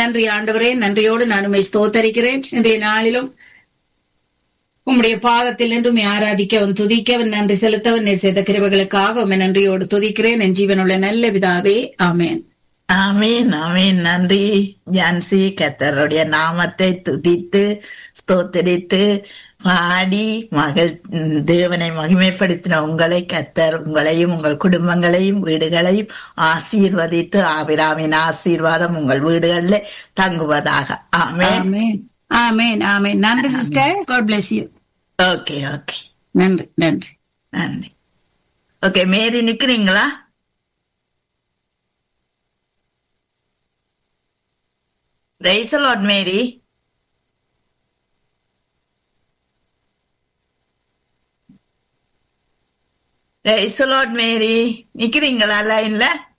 நன்றி ஆண்டவரே நன்றியோடு நான் உண்மை ஸ்தோத்தரிக்கிறேன் இன்றைய நாளிலும் உம்முடைய பாதத்தில் நின்று உம்மை ஆராதிக்கவன் துதிக்கவன் நன்றி செலுத்தவன் நீர் செய்த கிருபைகளுக்காக உம்மை நன்றியோடு துதிக்கிறேன் என் ஜீவனுள்ள நல்ல பிதாவே ஆமென் ஆமீன் ஆமீன் நன்றி ஜான்சி கத்தருடைய நாமத்தை துதித்து ஸ்தோத்தரித்து பாடி மகள் தேவனை மகிமைப்படுத்தின உங்களை கத்தர் உங்களையும் உங்கள் குடும்பங்களையும் வீடுகளையும் ஆசீர்வதித்து ஆபிராமின் ஆசீர்வாதம் உங்கள் வீடுகளில் தங்குவதாக ஆமேன் ஆமென் ஆமென் ஆமென் நன்றி sister God bless you okay okay நன்றி நன்றி நன்றி ஓகே மேரி நிக்கிறீங்களா ரைஸ் லாட் மேரி ரைஸ் லாட் மேரி நிக்கிறீங்களா லைன்ல